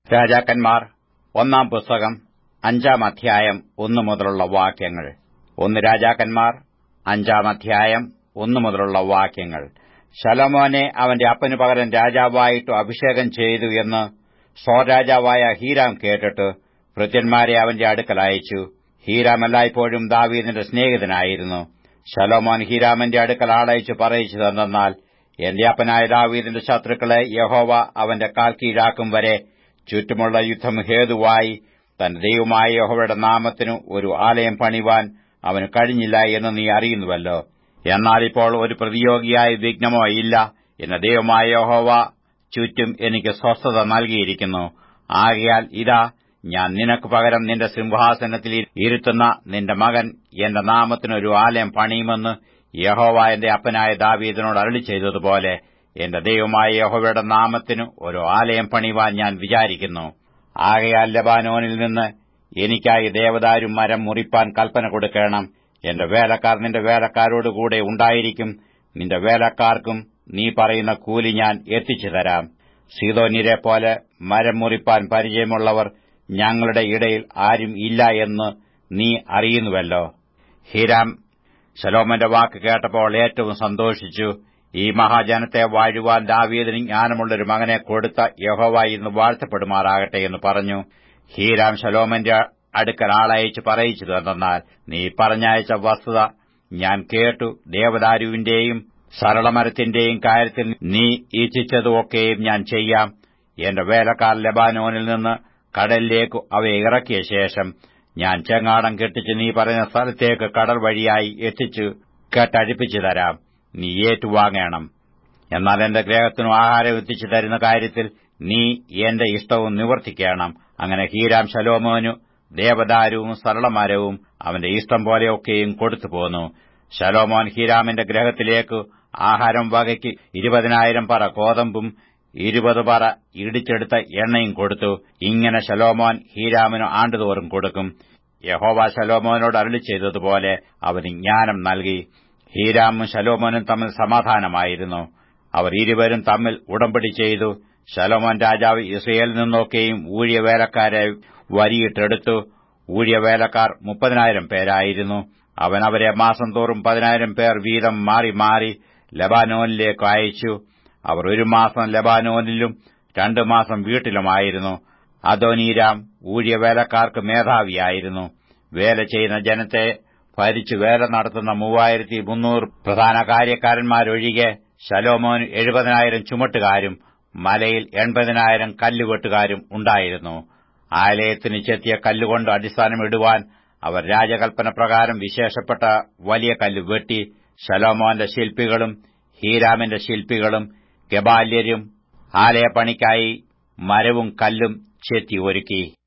രാജാക്കന്മാർ ഒന്നാം പുസ്തകം അഞ്ചാം അധ്യായം ഒന്നു മുതലുള്ള വാക്യങ്ങൾ ഒന്ന് രാജാക്കന്മാർ അഞ്ചാം അധ്യായം ഒന്നു മുതലുള്ള വാക്യങ്ങൾ ശലോമോനെ അവന്റെ അപ്പനു പകരം രാജാവായിട്ട് അഭിഷേകം ചെയ്തു എന്ന് സ്വരാജാവായ ഹീരാം കേട്ടിട്ട് ഭൃത്യന്മാരെ അവന്റെ അടുക്കൽ അയച്ചു ഹീരാം എല്ലായ്പ്പോഴും ദാവീദിന്റെ സ്നേഹിതനായിരുന്നു ശലോമോൻ ഹീരാമന്റെ അടുക്കൽ ആളയച്ചു പറയിച്ചു തന്നാൽ എന്റെ അപ്പനായ ദാവീദിന്റെ ശത്രുക്കളെ യഹോവ അവന്റെ കാൽ കീഴാക്കും വരെ ചുറ്റുമുള്ള യുദ്ധം ഹേതുവായി തന്റെ ദൈവമായ യഹോവയുടെ നാമത്തിനു ഒരു ആലയം പണിവാൻ അവന് കഴിഞ്ഞില്ല എന്ന് നീ അറിയുന്നുവല്ലോ എന്നാൽ ഇപ്പോൾ ഒരു പ്രതിയോഗിയായ വിഘ്നമോ ഇല്ല എന്ന ദൈവമായ യഹോവ ചുറ്റും എനിക്ക് സ്വസ്ഥത നൽകിയിരിക്കുന്നു ആകയാൽ ഇതാ ഞാൻ നിനക്ക് പകരം നിന്റെ സിംഹാസനത്തിൽ ഇരുത്തുന്ന നിന്റെ മകൻ എന്റെ നാമത്തിനൊരു ആലയം പണിയുമെന്ന് യഹോവ എന്റെ അപ്പനായ ദാവീദിനോട് അരളി ചെയ്തതുപോലെ എന്റെ ദൈവമായ യഹോവയുടെ നാമത്തിനു ഒരു ആലയം പണിവാൻ ഞാൻ വിചാരിക്കുന്നു ആകയാൽ ലബാനോനിൽ നിന്ന് എനിക്കായി ദേവദാരും മരം മുറിപ്പാൻ കൽപ്പന കൊടുക്കണം എന്റെ വേലക്കാർ നിന്റെ വേലക്കാരോടുകൂടെ ഉണ്ടായിരിക്കും നിന്റെ വേലക്കാർക്കും നീ പറയുന്ന കൂലി ഞാൻ എത്തിച്ചു തരാം സീതോന്യരെ പോലെ മരം മുറിപ്പാൻ പരിചയമുള്ളവർ ഞങ്ങളുടെ ഇടയിൽ ആരും ഇല്ല എന്ന് നീ അറിയുന്നുവല്ലോ ഹീരാം ശലോമന്റെ വാക്ക് കേട്ടപ്പോൾ ഏറ്റവും സന്തോഷിച്ചു ഈ മഹാജനത്തെ വാഴുവാൻ ദാവീദിന് ജ്ഞാനമുള്ളൊരു മകനെ കൊടുത്ത യഹോവ ഇന്ന് വാഴ്ത്തപ്പെടുമാറാകട്ടെ എന്ന് പറഞ്ഞു ഹീരാം ശലോമന്റെ അടുക്കൽ ആളയച്ച് പറയിച്ചു തന്നാൽ നീ പറഞ്ഞയച്ച വസ്തുത ഞാൻ കേട്ടു ദേവദാരുവിന്റെയും സരളമരത്തിന്റെയും കാര്യത്തിൽ നീ ഇച്ഛിച്ചതുമൊക്കെയും ഞാൻ ചെയ്യാം എന്റെ വേലക്കാർ ലബാനോനിൽ നിന്ന് കടലിലേക്ക് അവയെ ഇറക്കിയ ശേഷം ഞാൻ ചെങ്ങാടം കെട്ടിച്ച് നീ പറയുന്ന സ്ഥലത്തേക്ക് കടൽ വഴിയായി എത്തിച്ചു കെട്ടഴിപ്പിച്ചു തരാം നീ ഏറ്റുവാങ്ങണം എന്നാൽ എന്റെ ഗ്രഹത്തിനും ആഹാരം എത്തിച്ചു തരുന്ന കാര്യത്തിൽ നീ എന്റെ ഇഷ്ടവും നിവർത്തിക്കണം അങ്ങനെ ഹീരാം ശലോമോനു ദേവദാരുവും സരളമരവും അവന്റെ ഇഷ്ടം പോലെയൊക്കെയും കൊടുത്തു പോന്നു ശലോമോൻ ഹീരാമിന്റെ ഗ്രഹത്തിലേക്ക് ആഹാരം വകയ്ക്ക് ഇരുപതിനായിരം പറ കോതമ്പും ഇരുപത് പറ ഇടിച്ചെടുത്ത എണ്ണയും കൊടുത്തു ഇങ്ങനെ ശലോമോൻ ഹീരാമിന് ആണ്ടുതോറും കൊടുക്കും യഹോവ ശലോമോനോട് അരളി ചെയ്തതുപോലെ അവന് ജ്ഞാനം നൽകി ഹീരാമും ശലോമോനും തമ്മിൽ സമാധാനമായിരുന്നു അവർ ഇരുവരും തമ്മിൽ ഉടമ്പടി ചെയ്തു ശലോമോൻ രാജാവ് ഇസ്രയേലിൽ നിന്നൊക്കെയും ഊഴിയവേലക്കാരെ വരിയിട്ടെടുത്തു ഊഴിയവേലക്കാർ മുപ്പതിനായിരം പേരായിരുന്നു അവൻ അവരെ മാസം തോറും പതിനായിരം പേർ വീതം മാറി മാറി ലബാനോനിലേക്ക് അയച്ചു അവർ ഒരു മാസം ലബാനോനിലും രണ്ടു മാസം വീട്ടിലുമായിരുന്നു അദോനീരാം ഊഴിയവേലക്കാർക്ക് മേധാവിയായിരുന്നു വേല ചെയ്യുന്ന ജനത്തെ ഭരിച്ചു വേല നടത്തുന്ന മൂവായിരത്തി മുന്നൂറ് പ്രധാന കാര്യക്കാരന്മാരൊഴികെ ശലോമോൻ എഴുപതിനായിരം ചുമട്ടുകാരും മലയിൽ എൺപതിനായിരം കല്ലുവെട്ടുകാരും ഉണ്ടായിരുന്നു ആലയത്തിന് ചെത്തിയ കല്ലുകൊണ്ട് അടിസ്ഥാനമിടുവാൻ അവർ രാജകൽപ്പന പ്രകാരം വിശേഷപ്പെട്ട വലിയ കല്ല് വെട്ടി ശലോമോന്റെ ശില്പികളും ഹീരാമിന്റെ ശില്പികളും ഗബാല്യരും ആലയപ്പണിക്കായി മരവും കല്ലും ചെത്തി ഒരുക്കി